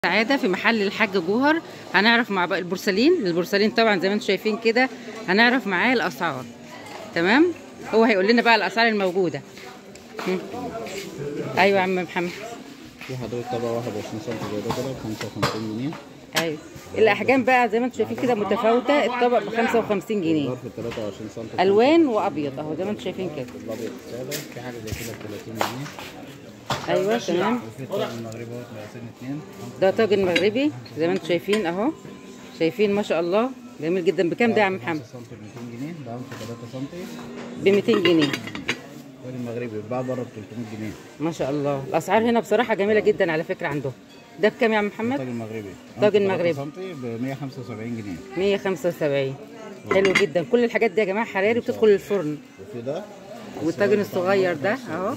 سعادة في محل الحاج جوهر هنعرف مع بقى البورسلين البورسلين طبعا زي ما انتم شايفين كده هنعرف معاه الاسعار تمام هو هيقول لنا بقى الاسعار الموجودة هم. ايوه يا عم محمد في حضرتك طبعا 21 سم زي ده كده ب 55 جنيه ايوه الاحجام بقى زي ما انتم شايفين كده متفاوتة الطبق ب 55 جنيه ظرف 23 سم الوان وابيض اهو زي ما انتم شايفين كده الابيض الساده في حاجه زي كده ب 30 جنيه ايوه تمام وفي الطبق المغربي اهوت مقاسين اتنين ده طاجن مغربي زي ما انتم شايفين اهو شايفين ما شاء الله جميل جدا بكام ده يا عم محمد 5 سم ب 200 جنيه ده في 3 سم ب 200 جنيه الطاجن المغربي بيتباع بره ب 300 جنيه ما شاء الله الاسعار هنا بصراحه جميله جدا على فكره عندهم ده بكام يا عم محمد الطاجن المغربي طاجن مغربي. سم ب 175 جنيه 175 حلو جدا كل الحاجات دي يا جماعه حراري بتدخل الفرن وفي ده والطاجن الصغير ده اهو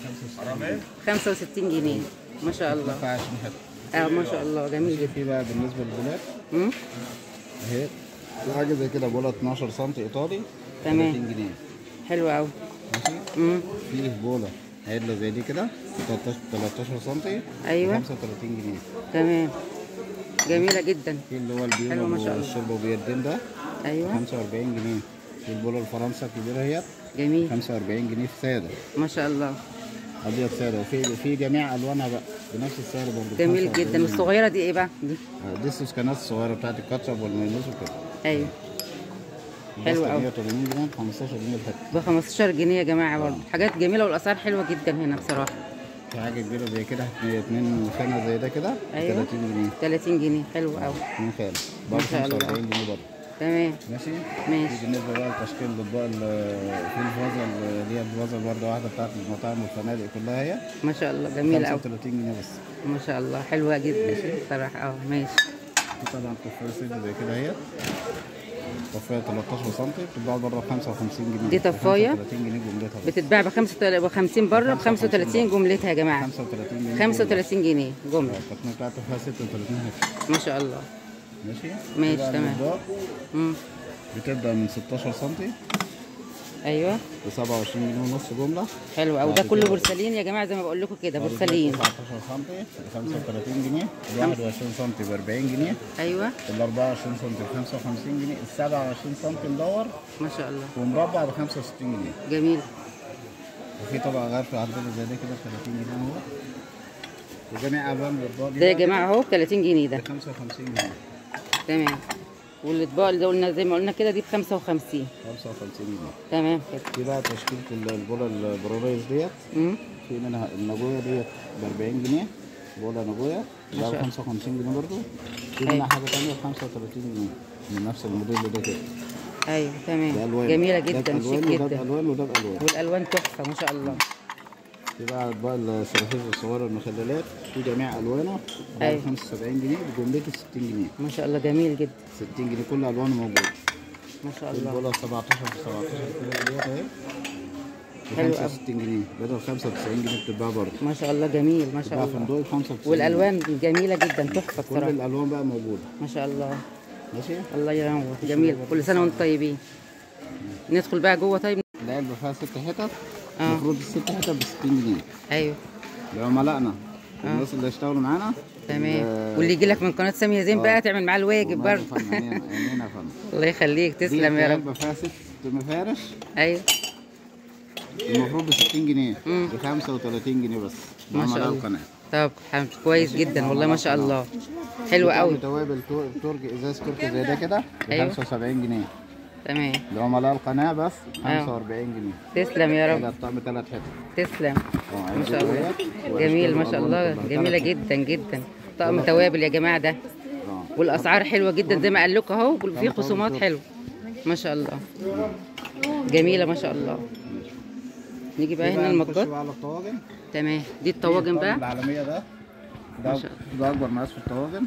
65 جنيه ما شاء الله في 20 حته اه ما شاء الله جميل جدا في بقى بالنسبه للبولات مم. اهي في حاجه زي كده بوله 12 سم ايطالي تمام. 30 جنيه حلو قوي ماشي امم في بوله عدله زي دي كده 13 13 سم ايوه 35 جنيه تمام جميله جدا في اللي هو حلو البيوم ما شاء الله. والشرب بيردين ده ايوه 45 جنيه في البوله الفرنسا الكبيره هي جميل 45 جنيه في ساده ما شاء الله ابيض ساده وفي في جميع الوانها بقى بنفس السعر برضه جميل 45 جدا جنيه. والصغيره دي ايه بقى دي آه، دي السوسكانات الصغيره بتاعت الكاتشب والمايونيز وكده ايوه حلو بس أوي. 180 جنيه ب 15 جنيه الحته ب 15 جنيه يا جماعه برضه حاجات جميله والاسعار حلوه جدا هنا بصراحه في حاجه كبيره زي كده اتنين خانه زي ده كده ب أيوة. 30 جنيه 30 جنيه حلو قوي اتنين خانه ما برضه شاء الله. 45 جنيه برضه تمام ماشي ماشي. في بالنسبه بقى لتشكيل الاطباق ال- في الفازه اللي هي الفازه برضه واحده بتاعت المطاعم والفنادق كلها هي ما شاء الله جميل قوي 35 جنيه بس ما شاء الله حلوه جدا صراحه اه ماشي في طبعا كفايه سيد زي كده اهي كفايه 13 سم بتتباع بره ب 55 جنيه دي طفايه؟ 35 جنيه جملتها بس بتتباع ب 50 بره ب 35 جملتها يا جماعه 35 جنيه 35 جنيه جمله التقنيه بتاعته فيها 36 هف ما شاء الله ماشي ماشي، في بقى تمام. الأطباق امم بتبدا من 16 سم ايوه ب 27 جنيه ونص جمله حلو قوي ده بعد كله كده- بورسلين يا جماعه زي ما بقول لكم كده بعد كده بورسلين 19 سم ب 35 جنيه ال 21 سم ب 40 جنيه ايوه ال 24 سم ب 55 جنيه ال 27 سم مدور ما شاء الله ومربع ب 65 جنيه جميل وفي طبق غرف عندنا زي ده كده ب 30 جنيه اهو وجميع الوان الاطباق دي ده يا بقى جماعه اهو ب 30 جنيه ده ب 55 جنيه تمام والاطباق اللي قلنا زي ما قلنا كده دي ب 55 55 جنيه تمام كده في بقى تشكيله البوله البروريز ديت امم في منها النجويه ديت ب 40 جنيه بوله نجويه ما ده شاء ب الله. 55 جنيه برضو في أيوة. منها حاجه ثانيه ب 35 جنيه من نفس الموديل ده كده ايوه ده تمام الوان جميله ده جدا بألوان شيك وده جدا بالوان وده بالوان والالوان تحفه ما شاء الله في بقى اطباق السلافيز الصغيره المخللات في جميع الوانه ب أيوة. 75 جنيه بجملته 60 جنيه ما شاء الله جميل جدا 60 جنيه كل الوانه موجوده ما شاء في الله البوله 17 ب 17 كيلو ديت اهي ب حلو أوي. 65 جنيه بدل 95 جنيه بتتباع برضه ما شاء الله جميل ما شاء بتتباع في الله ندوق 95 والالوان جميله جدا تحفه كل بصراحه الالوان بقى موجوده ما شاء الله ماشي الله ينور جميل كل سنه وانتم طيبين ندخل بقى جوه طيب العلبه فيها ست حتت اه المفروض الست حتت ب 60 جنيه ايوه لعملائنا الناس اللي هيشتغلوا معانا تمام ال- واللي يجي لك من قناه ساميه زين آه. بقى تعمل معاه الواجب والله برضه يا فندم، عينينا عينينا يا فندم الله يخليك دي تسلم يا رب علبه فيها ست مفارش ايوه المفروض ب 60 جنيه مم. ب 35 جنيه بس ما شاء عملاء الله. القناه طب حمد كويس جدا والله ما شاء الله حلو قوي توابل تور- ترك ازاز تركي زي ده كده ب أيوة. 75 جنيه تمام لعملاء القناه بس 45 جنيه تسلم يا كده رب الطقم ثلاث حتت تسلم اه ما شاء الله عندي جميل ما وأشكال شاء وألوان الله كلها. جميله تلات جدا جدا طقم توابل يا جماعه ده اه والاسعار حلوه جدا زي ما قال لكم اهو وفي خصومات حلوه ما شاء الله جميله ما شاء الله نيجي بقى في هنا نخش المجات بقى على الطواجن تمام دي الطواجن الطاجن بقى العالميه ده ما ده شاء ده اكبر مقاس في الطواجن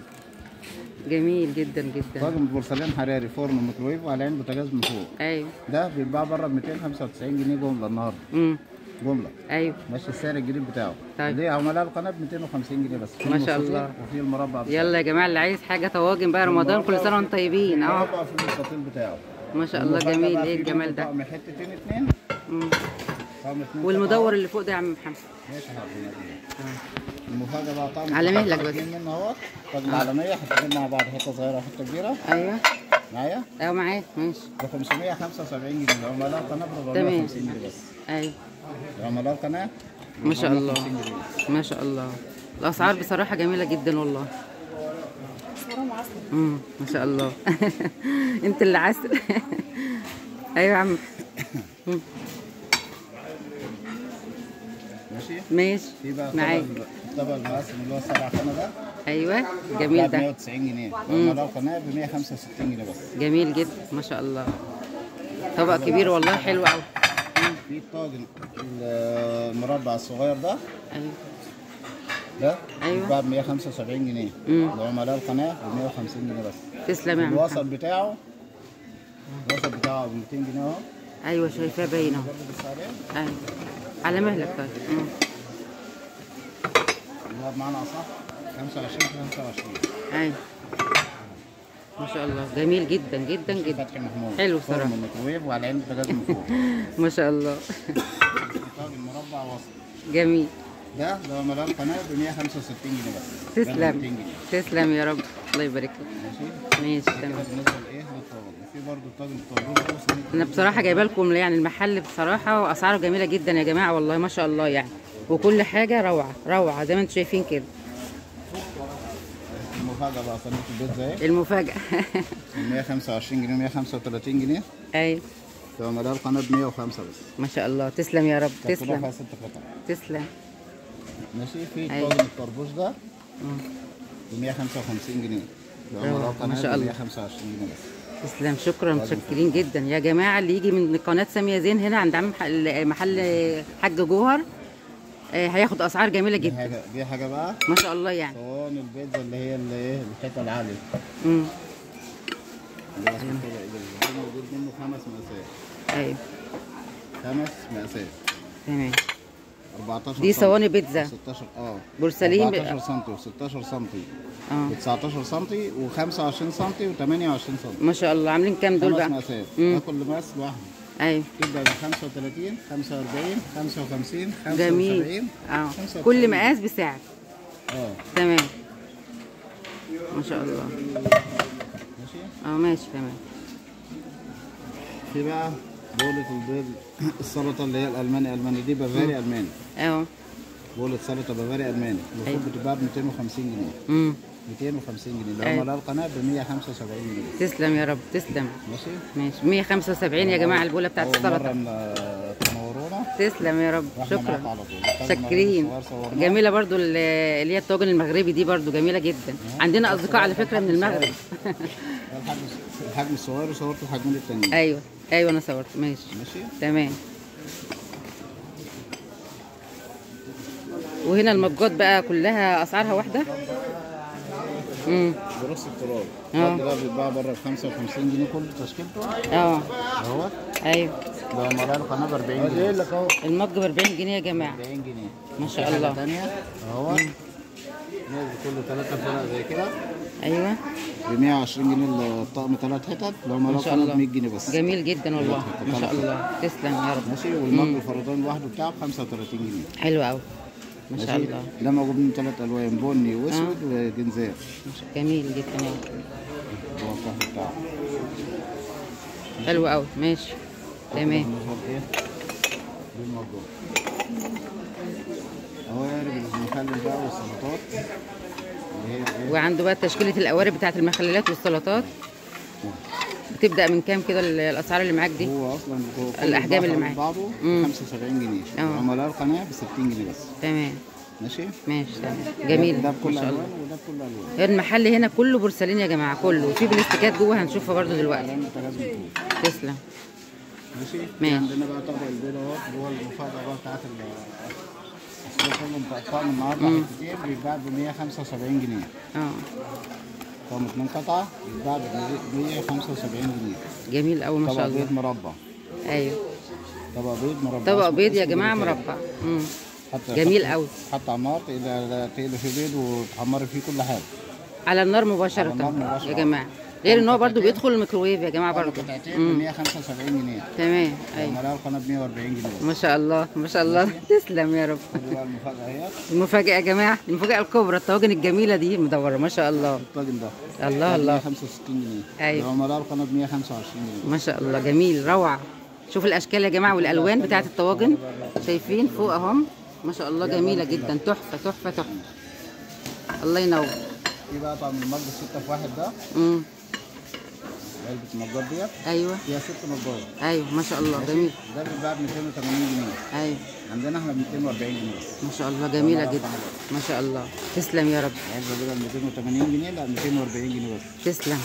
جميل جدا جدا طاجن بورسلين حراري فرن ميكرويف وعلى عين بوتاجاز من فوق ايوه ده بيتباع بره ب 295 جنيه جمله النهارده امم جمله ايوه ماشي السعر الجديد بتاعه طيب. ليه عملاء القناه ب 250 جنيه بس في ما شاء المستطيل الله. وفي المربع بتاعه. يلا يا جماعه اللي عايز حاجه طواجن بقى رمضان كل سنه وانتم طيبين اهو المربع في المستطيل بتاعه ما شاء الله المفاجأة جميل بقى ايه في الجمال منه ده طقم حتتين اتنين مم. طقم اتنين والمدور قطع. اللي فوق ده يا عم محمد ماشي يا حبيبي المفاجأة بقى طقم على قطع مهلك بس. اتنين منه اهوت طقم عالمية حطيتين مع بعض حتة صغيرة وحتة كبيرة ايوه معايا ايوه معاك ماشي ب 575 جنيه عملاء القناة ب تمام. 450 جنيه بس ايوه عملاء القناة ما شاء الله 450 جنيه. ما شاء الله الاسعار بصراحه جميله جدا والله امم ما شاء الله انت اللي عسل ايوه يا عم مم. ماشي ماشي في بقى معاك طبق الطبق المقسم اللي هو السبع قناة ده ايوه ده جميل ب ده 190 جنيه عملاء القناة ب 165 جنيه بس جميل جدا ما شاء الله طبق كبير والله حلو قوي في الطاجن المربع الصغير ده ايوه ده أيوة. بيتباع ب 175 جنيه مم. لعملاء القناة ب 150 جنيه بس تسلم يا عم الوسط محمد. بتاعه الوسط بتاعه ب 200 جنيه اهو ايوه شايفاه باين اهو برضه بص عليه ايوه على مهلك طيب مم. اللي هو بمعنى اصح 25 25 ايوه ما شاء الله جميل جدا جدا جدا فتحي محمود حلو فرن صراحة. من الميكروويف وعلى عين البوتاجاز من فوق ما شاء الله طاجن مربع وسط جميل ده ده عملاء القناة ب 165 جنيه بس ده ب 200 تسلم جنيه تسلم يا رب الله يبارك لك ماشي ماشي كده تمام بالنسبة لايه للطاجن في برضه الطاجن الطاجن ده صينية انا بصراحه جايبه لكم يعني المحل بصراحه واسعاره جميله جدا يا جماعه والله ما شاء الله يعني وكل حاجه روعه روعه زي ما انتم شايفين كده المفاجأة بقى صينية البيتزا اهي المفاجاه 125 جنيه 135 جنيه ايوه في عملاء القناة ب 105 بس ما شاء الله تسلم يا رب كانت كلها تسلم فيها ست قطع تسلم ماشي في أيوة. طاجن الطربوش ده مم. ب 155 جنيه أيوة، بعملاء ما القناة شاء ب الله. 125 جنيه بس تسلم شكرا متشكرين جدا يا جماعه اللي يجي من قناه ساميه زين هنا عند عم محل محل حاج جوهر آه، هياخد اسعار جميله دي جدا حاجة دي حاجة بقى ما شاء الله يعني صواني البيتزا اللي هي اللي ايه الحتة العالية امم اللي هو اسمه كده ايه ده ده موجود منه خمس مقاسات ايوه خمس مقاسات تمام 14 دي سم. صواني بيتزا 16 اه بورسلين ب- 14 سم و16 سم اه و19 سم و25 سم و28 سم ما شاء الله عاملين كام دول خمس بقى مقاسات مم. ده كل مقاس لوحده ايوه تبدا من 35 45 55 جميل 75 اه 95. كل مقاس بسعر اه تمام ما شاء الله ماشي اه ماشي تمام في بقى بولة البيض السلطة اللي هي الألماني ألماني دي بافاري ألماني اه بولة سلطة بافاري ألماني أيوة. المفروض بتتباع ب 250 جنيه امم 250 جنيه أيوة. لو ملاها القناة ب 175 جنيه تسلم يا رب تسلم ماشي ماشي 175 يا جماعه البوله بتاعت أول مرة السلطه ن- تنورونا تسلم يا رب واحنا معاك شكرا على طول الطاجن شاكرين الصغير صورناه. جميله برضو ال- اللي هي الطاجن المغربي دي برضو جميله جدا عندنا اصدقاء على فكره من المغرب ده الحجم الحجم الصغير وصورت الحجمين التانيين ايوه ايوه انا صورت ماشي ماشي تمام وهنا المجات بقى كلها اسعارها واحده امم برص التراب آه. التراب ده بيتباع بره ب 55 جنيه كل تشكيلته اه اهوت ايوه ده ملاها القناة ب 40 جنيه لك اهو المج ب 40 جنيه يا جماعه 40 جنيه ما شاء في حاجة الله. تانية اهوت نازل كله ثلاثة فرق زي كده ايوه ب 120 جنيه الطقم ثلاث حتت لو ما ملاها شاء القناة الله ب 100 جنيه بس جميل جدا والله ما شاء الله تسلم يا رب ماشي والمج الفردان لوحده بتاعه ب 35 جنيه حلو قوي ما شاء ماشي الله ده موجود منه ثلاث الوان بني واسود وجنزير ما شاء- جميل جدا يا رب. هو الطقم بتاعه حلو قوي ماشي تمام بالنسبه لايه؟ للموضوع هو يعرف المخلل بقى والسلطات اللي هي ايه؟ وعنده بقى تشكيله القوارب بتاعت المخللات والسلطات بتبدا من كام كده ال- الاسعار اللي معاك دي هو اصلا هو كل الأحجام اللي البحر معاك. بعضه مم. 75 جنيه اه. عملاء القناه ب 60 جنيه بس تمام ماشي ماشي تمام جميل ده ما بكل شاء الله الوان وده بكل الوان المحل هنا كله بورسلين يا جماعه كله وفي بلاستيكات جوه هنشوفها برضو دلوقتي علامه التجاز من فوق تسلم ماشي ماشي. عندنا بقى طبق البيض اهو اللي هو المفاجاه بقى بتاعت ال السوق كله بتاع الطقم النهارده حتتين بيتباع ب 175 جنيه اه طقم اتنين قطعه بيتباع ب 175 جنيه جميل قوي ما طبق شاء بيض الله مربع ايوه طبق بيض مربع طبق اسمه- بيض يا اسمه جماعه بريكات. مربع امم حتى جميل حط- قوي. حط على النار تقلي تقلي فيه بيض وتحمري فيه كل حاجه على النار على مباشره النار مباشرة. يا جماعه غير ان هو برضو بيدخل الميكروويف يا جماعه برضو قطعتين ب مم. 175 جنيه تمام ايوه عملاء القناه ب 140 جنيه ما شاء الله ما شاء الله تسلم يا رب ودي بقى المفاجاه اهي المفاجاه يا جماعه المفاجاه الكبرى الطواجن الجميله دي مدوره ما شاء الله الطاجن ده الله الله 165 جنيه أيوة. عملاء القناه ب 125 جنيه ما شاء الله جميل روعه شوف الاشكال يا جماعه والالوان بتاعت الطواجن شايفين فوق اهم ما شاء الله جميله جدا تحفه تحفه تحفه الله ينور دي بقى طعم المج الستة في واحد ده امم علبة المجات ديت ايوه فيها ست مجات ايوه ما شاء الله جميل ده بيتباع ب 280 جنيه ايوه عندنا احنا ب 240 جنيه ما شاء الله جميله جدا ما شاء الله تسلم يا رب العلبة بدل 280 جنيه لا 240 جنيه بس تسلم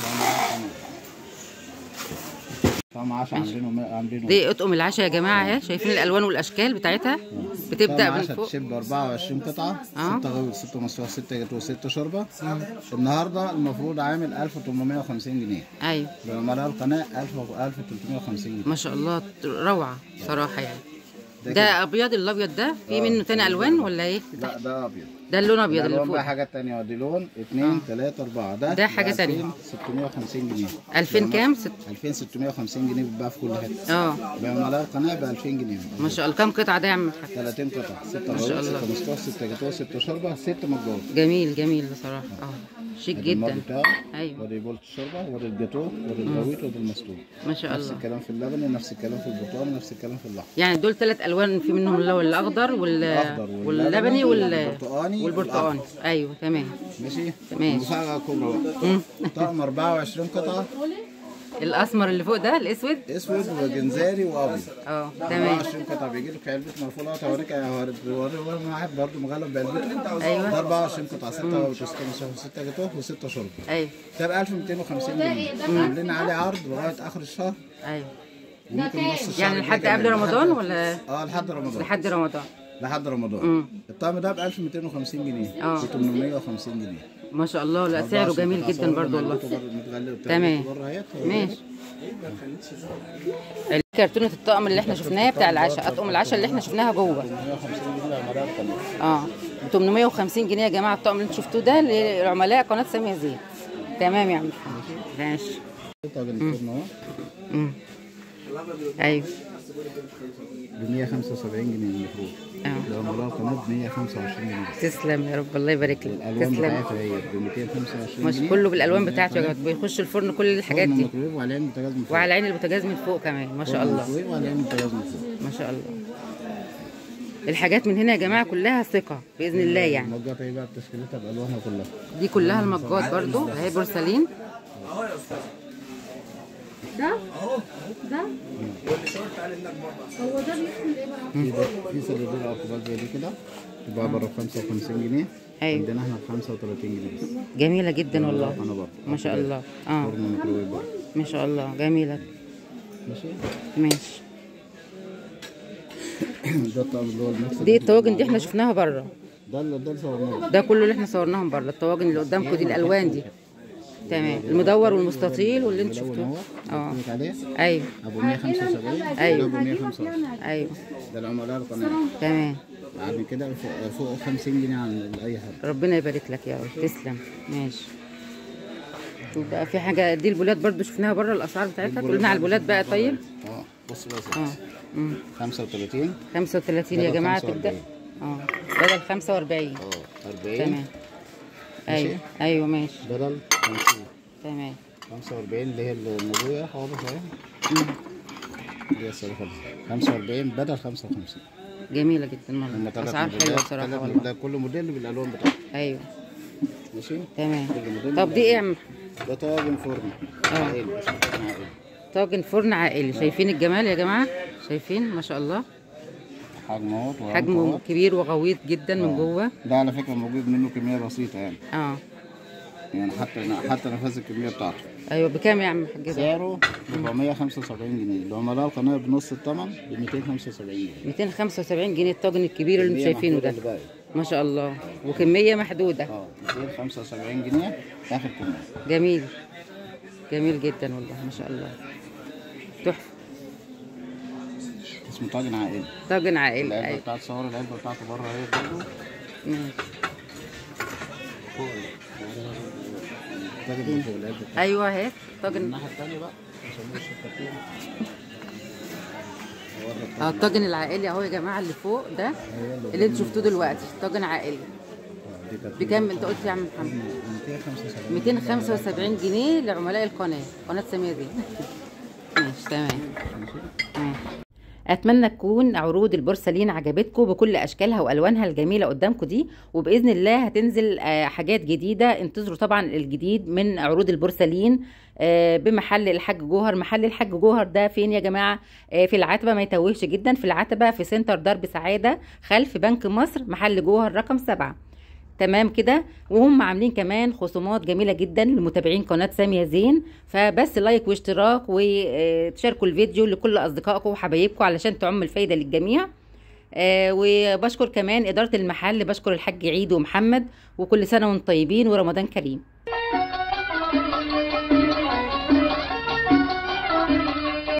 طعم 10 عاملينه عاملينه دي اطقم العشاء يا جماعه اهي شايفين الالوان والاشكال بتاعتها بتبدا طعم من 10 فوق تشيب 24 قطعة آه. 6 غوي 6 مصفوح 6 جاتوه 6 شوربة النهارده المفروض عامل 1850 جنيه ايوه بعملاء القناة 1000 1350 جنيه ما شاء الله روعه صراحه يعني ده ده ابيض الابيض ده في منه تاني الوان ولا ايه لا ده ابيض ده اللون ده ابيض اللي لون فوق بقى حاجات تانية دي لون 2 3 4 ده ده حاجة ب تانية. 2650 جنيه 2000 كام ست 2650 جنيه بتتباع في كل حتة اه بعملاء القناة ب 2000 جنيه ما شاء الله كام قطعه ده يا عم الحاج 30 قطعة 6 ما شاء غوي الله. 6 مصفوح 6 جاتوه 6 شوربة 6 مجات جميل جميل بصراحه اه شيك ادي المج جدا بتاعه ايوه ودي بولت الشوربه ودي الجاتوه ودي الغويط ودي المسلوق ما شاء نفس الله الكلام في اللبن نفس الكلام في البرتقال نفس الكلام في اللحم يعني دول ثلاث الوان في منهم اللي هو الاخضر وال الأخضر واللبني واللبني وال والبرتقاني والبرتقاني ايوه تمام ماشي ماشي. المفاجاه الكبرى بقى مم. طقم 24 قطعه الاسمر اللي فوق ده الاسود اسود وجنزاري وابيض اه تمام 24 قطعه بيجي لك علبه مرفوعه هوريك هوريك هوريك واحد برضه مغلب بعلبته أيوة. ده 24 قطعه 6 وتسكن و6 جاتوه و6 شرب ايوه ده ب 1250 جنيه عاملين عليه عرض لغايه اخر الشهر ايوه وممكن نص الشهر يعني لحد الجاي قبل كمان. رمضان ولا اه لحد رمضان لحد رمضان لحد رمضان مم. الطقم ده ب 1250 جنيه آه. ب 850 جنيه ما شاء الله لا سعره جميل جدا برضو والله تمام. ماشي كرتونة الطقم اللي احنا شفناها بتاع العشاء اطقم العشاء اللي احنا شفناها جوه 150 جنيه عملها القناه اه ب 850 جنيه يا جماعه الطقم اللي انتوا شفتوه ده لعملاء قناه ساميه زين تمام يا عم ماشي طاجن الفرن اهو امم ايوه ب 175 جنيه المفروض اه لو عملها القناه ب 125 جنيه تسلم يا رب الله يبارك لك الالوان تسلم بتاعتها هي ب 225 مش جنيه كله بالالوان بتاعته يا جماعه بيخش الفرن كل الحاجات فرن دي ميكرويف وعليه البوتاجاز من فوق وعلى عين البوتاجاز من فوق كمان ما شاء فرن الله ميكرويف وعليه البوتاجاز من فوق ما شاء الله الحاجات من هنا يا جماعه كلها ثقه باذن الله يعني المجات اهي بقى بتشكيلتها بالوانها كلها دي كلها المجات برضو اهي بورسلين ده ده هو ده بيدخل ايه بقى؟ في ده في سلسله ارتباط زي دي كده تبقى بره ب 55 جنيه ايوه عندنا احنا ب 35 جنيه بس جميله جدا والله انا برضه ما شاء الله اه فرن ميكرويف برضه ما شاء الله جميله ماشي ماشي ده الطقم اللي هو الميكس دي الطواجن دي احنا شفناها بره ده اللي ده اللي صورناه ده كله اللي احنا صورناهم بره الطواجن اللي قدامكم دي الالوان دي تمام المدور والمستطيل واللي انتوا ملون شفتوه اهو اه قلت لك عليه ايوه ابو 175 أيوة. ده ابو 125 ايوه ده العملاء القناه تمام بعد كده فوق- فوق 50 جنيه عن اي حد ربنا يبارك لك يا رب تسلم ماشي وبقى في حاجه دي البولات برضو شفناها بره الاسعار بتاعتها تقول لنا على البولات بقى طيب اه بص بقى يا ستي. اه امم 35 35 يا بدل جماعه 45. تبدا اه بدل 45 اه 40 تمام ايوه ايوه ماشي بدل 50 تمام 45 اللي هي النبويه واضح اهي مم. دي السنه خالص 45 بدل 55 جميله جدا هم والله ثلاث اسعار حلوه موديلات بصراحه ثلاث والله موديلات كل موديل بالالوان بتاعته ايوه ماشي تمام كل موديل طب دي ايه يا عم ده طاجن فرن اه. عائلي عائلي. طاجن فرن عائلي شايفين الجمال يا جماعه شايفين ما شاء الله حجمه اهوت وعمقه حجمه اهوت. كبير وغويط جدا من اه. جوه ده على فكره موجود منه كميه بسيطه يعني اه يعني حتى حتى نفذ الكميه بتاعته ايوه بكام يا عم الحاج ده سعره 475 جنيه العملاء القناه بنص الثمن ب 275 جنيه 275 جنيه الطاجن الكبير اللي انتوا كمية شايفينه محدودة ده اللي باقي. ما شاء الله وكميه محدوده اه 275 جنيه اخر كميه جميل جميل جدا والله ما شاء الله تحفه اسمه طاجن عائلي طاجن عائلي العلبه ايوه بتاعت صور العلبه بتاعته بره اهي برضه ماشي. فوق الطاجن اللي فوق العلبة بتاعته. ايوه هات طاجن الناحية التانية بقى عشان مش الكرتون اه الطاجن العائلي اهو يا جماعه اللي فوق ده اللي انتوا شفتوه دلوقتي طاجن عائلي بكام انت قلت يا عم محمد 275 275 جنيه لعملاء القناه قناه سمية دي ماشي تمام ماشي. اتمنى تكون عروض البورسلين عجبتكم بكل اشكالها والوانها الجميله قدامكم دي وباذن الله هتنزل آه، حاجات جديده انتظروا طبعا الجديد من عروض البورسلين آه، بمحل الحاج جوهر محل الحاج جوهر ده فين يا جماعه آه، في العتبه ما يتوهش جدا في العتبه في سنتر درب سعاده خلف بنك مصر محل جوهر رقم سبعة تمام كده وهم عاملين كمان خصومات جميله جدا لمتابعين قناه ساميه زين فبس لايك واشتراك وتشاركوا الفيديو لكل اصدقائكم وحبايبكم علشان تعم الفايده للجميع آه، وبشكر كمان اداره المحل بشكر الحاج عيد ومحمد وكل سنه وانتم طيبين ورمضان كريم